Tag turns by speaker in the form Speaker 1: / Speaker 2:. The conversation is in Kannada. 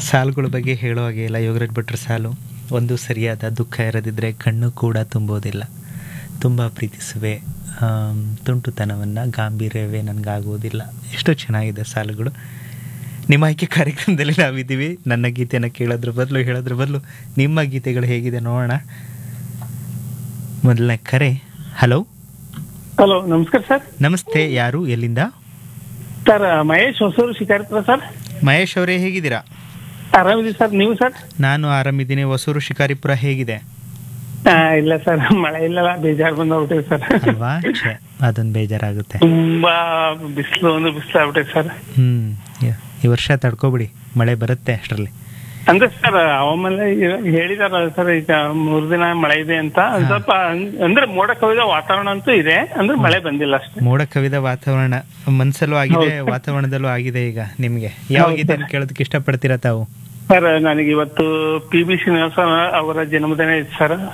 Speaker 1: ಸಾಲುಗಳ ಬಗ್ಗೆ ಹೇಳೋ ಹಾಗೆ ಇಲ್ಲ ಯೋಗರಾಜ್ ಭಟ್ರ ಸಾಲು ಒಂದು ಸರಿಯಾದ ದುಃಖ ಇರದಿದ್ದರೆ ಕಣ್ಣು ಕೂಡ ತುಂಬೋದಿಲ್ಲ ತುಂಬ ಪ್ರೀತಿಸುವೆ ಆಮ್, ತುಂಟುತನವನ್ನು ಗಾಂಭೀರ್ಯವೇ ನನಗಾಗುವುದಿಲ್ಲ ಎಷ್ಟು ಚೆನ್ನಾಗಿದೆ ಸಾಲುಗಳು ನಿಮ್ಮ ಆಯ್ಕೆ ಕಾರ್ಯಕ್ರಮದಲ್ಲಿ ನಾವಿದ್ದೀವಿ ನನ್ನ ಗೀತೆಯನ್ನು ಕೇಳೋದ್ರ ಬದಲು ಹೇಳೋದ್ರ ಬದಲು ನಿಮ್ಮ ಗೀತೆಗಳು ಹೇಗಿದೆ ನೋಡೋಣ ಮೊದಲನೇ ಕರೆ ಹಲೋ
Speaker 2: ಹಲೋ ನಮಸ್ಕಾರ ಸರ್
Speaker 1: ನಮಸ್ತೆ ಯಾರು ಎಲ್ಲಿಂದ
Speaker 2: ಸರ್ ಮಹೇಶ್ ಹೊಸೂರು ಶಿಕಾರಿಪುರ ಸರ್
Speaker 1: ಮಹೇಶ್ ಅವರೇ ಹೇಗಿದ್ದೀರಾ
Speaker 2: ಆರಾಮಿದ್ದೀವಿ ಸರ್ ನೀವು ಸರ್
Speaker 1: ನಾನು ಆರಾಮಿದ್ದೀನಿ ಹೊಸೂರು ಶಿಕಾರಿಪುರ ಹೇಗಿದೆ
Speaker 2: ಆ, ಇಲ್ಲ ಸರ್ ಮಳೆ ಇಲ್ಲಲ್ಲ ಬೇಜಾರು ಬಂದೋಗ್ಬಿಟ್ಟಿದೆ ಸರ್
Speaker 1: ಅಲ್ವಾ ಛೆ, ಅದೊಂದು ಬೇಜಾರಾಗುತ್ತೆ
Speaker 2: ತುಂಬಾ ಬಿಸಿಲು ಒಂದು ಬಿಸಿಲು ಆಗ್ಬಿಟ್ಟಿದೆ ಸರ್
Speaker 1: ಹ್ಮ್ ಯ- ಈ ವರ್ಷ ತಡ್ಕೊಬಿಡಿ ಮಳೆ ಬರುತ್ತೆ ಅಷ್ಟರಲ್ಲಿ
Speaker 2: ಅಂದ್ರೆ ಸರ್ ಹವಾಮಾನ ಹೇಳಿದಾರ ಸರ್ ಈಗ ಮೂರ್ ದಿನ ಮಳೆ ಇದೆ ಅಂತ ಒಂದ್ ಸ್ವಲ್ಪ ಅಂ- ಅಂದ್ರೆ ಮೋಡ ಕವಿದ ವಾತಾವರಣ ಅಂತೂ ಇದೆ ಅಂದ್ರೆ ಮಳೆ ಬಂದಿಲ್ಲ ಅಷ್ಟೇ
Speaker 1: ಮೋಡ ಕವಿದ ವಾತಾವರಣ ಮನ್ಸಲ್ಲೂ ಆಗಿದೆ ವಾತಾವರಣದಲ್ಲೂ ಆಗಿದೆ ಈಗ ನಿಮ್ಗೆ ಯಾವ ಗೀತೆ ಕೇಳೋದಕ್ಕೆ ಇಷ್ಟಪಡ್ತೀರಾ ತಾವು
Speaker 2: ಸರ್ ನನಗೆ ಇವತ್ತು ಪಿ ಬಿ ಶ್ರೀನಿವಾಸ ಅವರ ಜನ್ಮದಿನ ಇದೆ ಸರ್